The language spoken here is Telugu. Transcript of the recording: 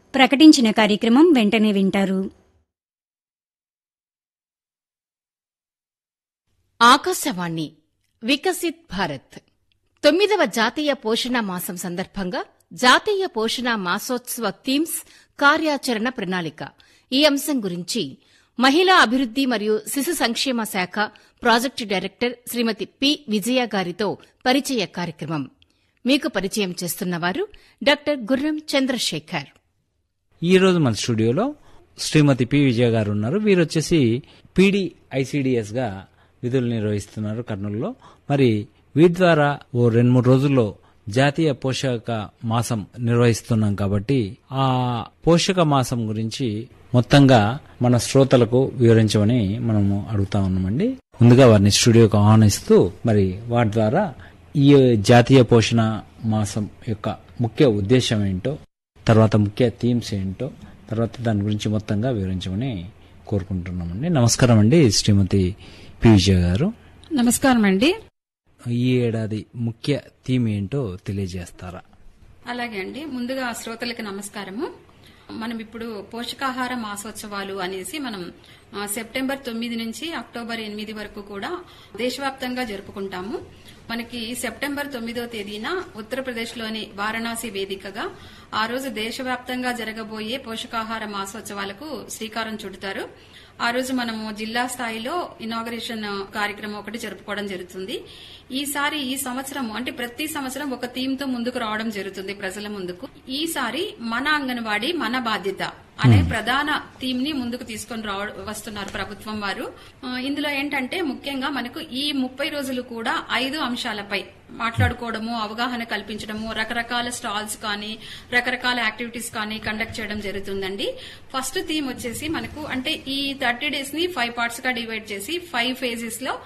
ప్రకటించిన కార్యక్రమం వెంటనే వింటారు ఆకాశవాణి వికసిత్ భారత్ తొమ్మిదవ జాతీయ పోషణ మాసం సందర్భంగా జాతీయ పోషణ మాసోత్సవ థీమ్స్ కార్యాచరణ ప్రణాళిక ఈ అంశం గురించి మహిళా అభివృద్ది మరియు శిశు సంక్షేమ శాఖ project director Srimati P Vijaya గారితో పరిచయ కార్యక్రమం మీకు పరిచయం చేస్తున్నవారు డాక్టర్ గుర్రం చంద్రశేఖర్ ఈ రోజు మన స్టూడియోలో శ్రీమతి పి విజయ గారు ఉన్నారు వీరు వచ్చేసి పీడి ఐసిడిఎస్ గా విధులు నిర్వహిస్తున్నారు కర్నూలులో మరి వీటి ద్వారా ఓ రెండు మూడు రోజుల్లో జాతీయ పోషక మాసం నిర్వహిస్తున్నాం కాబట్టి ఆ పోషక మాసం గురించి మొత్తంగా మన శ్రోతలకు వివరించమని మనము అడుగుతా ఉన్నామండి ముందుగా వారిని స్టూడియోకి ఆహ్వానిస్తూ మరి వాటి ద్వారా ఈ జాతీయ పోషణ మాసం యొక్క ముఖ్య ఉద్దేశం ఏంటో తర్వాత ముఖ్య థీమ్స్ ఏంటో తర్వాత దాని గురించి మొత్తంగా వివరించమని కోరుకుంటున్నామండి నమస్కారం అండి శ్రీమతి పి విజయ గారు నమస్కారం అండి ఈ ఏడాది ముఖ్య థీమ్ ఏంటో తెలియజేస్తారా అలాగే అండి ముందుగా శ్రోతలకి నమస్కారము మనం ఇప్పుడు పోషకాహార మాసోత్సవాలు అనేసి మనం ఆ, సెప్టెంబర్ తొమ్మిది నుంచి అక్టోబర్ ఎనిమిది వరకు కూడా దేశవ్యాప్తంగా జరుపుకుంటాము మనకి సెప్టెంబర్ తొమ్మిదో తేదీన ఉత్తరప్రదేశ్లోని వారణాసి వేదికగా ఆ రోజు దేశవ్యాప్తంగా జరగబోయే పోషకాహార మాసోత్సవాలకు శ్రీకారం చుడతారు ఆ రోజు మనము జిల్లా స్థాయిలో ఇనాగరేషన్ కార్యక్రమం ఒకటి జరుపుకోవడం జరుగుతుంది ఈసారి ఈ సంవత్సరం అంటే ప్రతి సంవత్సరం ఒక థీమ్ తో ముందుకు రావడం జరుగుతుంది ప్రజల ముందుకు ఈసారి మన అంగన్వాడీ మన బాధ్యత అనే ప్రధాన థీమ్ ని ముందుకు తీసుకొని రావ వస్తున్నారు ప్రభుత్వం వారు ఆ, ఇందులో ఏంటంటే ముఖ్యంగా మనకు ఈ ముప్పై రోజులు కూడా ఐదు అంశాలపై మాట్లాడుకోవడము అవగాహన కల్పించడము రకరకాల స్టాల్స్ కానీ రకరకాల యాక్టివిటీస్ కానీ కండక్ట్ చేయడం జరుగుతుందండి ఫస్ట్ థీమ్ వచ్చేసి మనకు అంటే ఈ థర్టీ డేస్ ని ఫైవ్ పార్ట్స్ గా డివైడ్ చేసి ఫైవ్ ఫేజెస్ లో